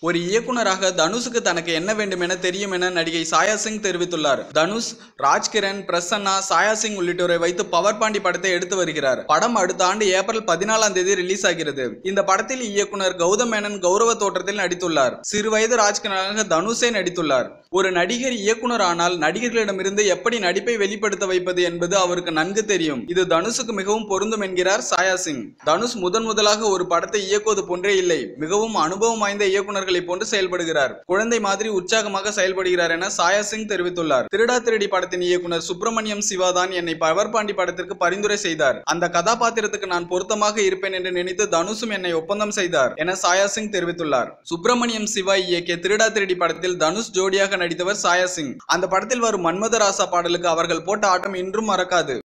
ஒரு இயக்குனராக தனுஷுக்கு தனக்கு என்ன வேண்டும் என தெரியும் என நடிகை சாயா சிங் தெரிவித்துள்ளார் தனுஷ் ராஜ்கிரண் பிரசன்னா சாயா சிங் உள்ளிட்டோரை வைத்து பவர் பாண்டி படத்தை எடுத்து வருகிறார் படம் அடுத்த ஆண்டு ஏப்ரல் பதினாலாம் தேதி ரிலீஸ் ஆகிறது இந்த படத்தில் இயக்குனர் கௌதம் மேனன் கௌரவ தோற்றத்தில் நடித்துள்ளார் சிறு வயது ராஜ்கிரனாக தனுஷே நடித்துள்ளார் ஒரு நடிகர் இயக்குனர் ஆனால் நடிகர்களிடமிருந்து எப்படி நடிப்பை வெளிப்படுத்த வைப்பது என்பது அவருக்கு நன்கு தெரியும் இது தனுஷுக்கு மிகவும் பொருந்தும் என்கிறார் சாயா சிங் தனுஷ் முதன் முதலாக ஒரு படத்தை இயக்குவது போன்றே இல்லை மிகவும் அனுபவம் வாய்ந்த இயக்குனர்களை போன்று செயல்படுகிறார் குழந்தை மாதிரி உற்சாகமாக செயல்படுகிறார் என சாயா சிங் தெரிவித்துள்ளார் திருடா திருடி படத்தின் இயக்குனர் சுப்பிரமணியம் சிவா தான் என்னை பவர் பாண்டி படத்திற்கு பரிந்துரை செய்தார் அந்த கதாபாத்திரத்துக்கு நான் பொருத்தமாக இருப்பேன் என்று நினைத்து தனுஷும் என்னை ஒப்பந்தம் செய்தார் என சாயா சிங் தெரிவித்துள்ளார் சுப்பிரமணியம் சிவா இயக்கிய திருடா திருடி படத்தில் தனுஷ் ஜோடியாக நடித்தவர் சாயா சிங் அந்த படத்தில் வரும் மன்மதராசா பாடலுக்கு அவர்கள் போட்ட ஆட்டம் இன்றும் மறக்காது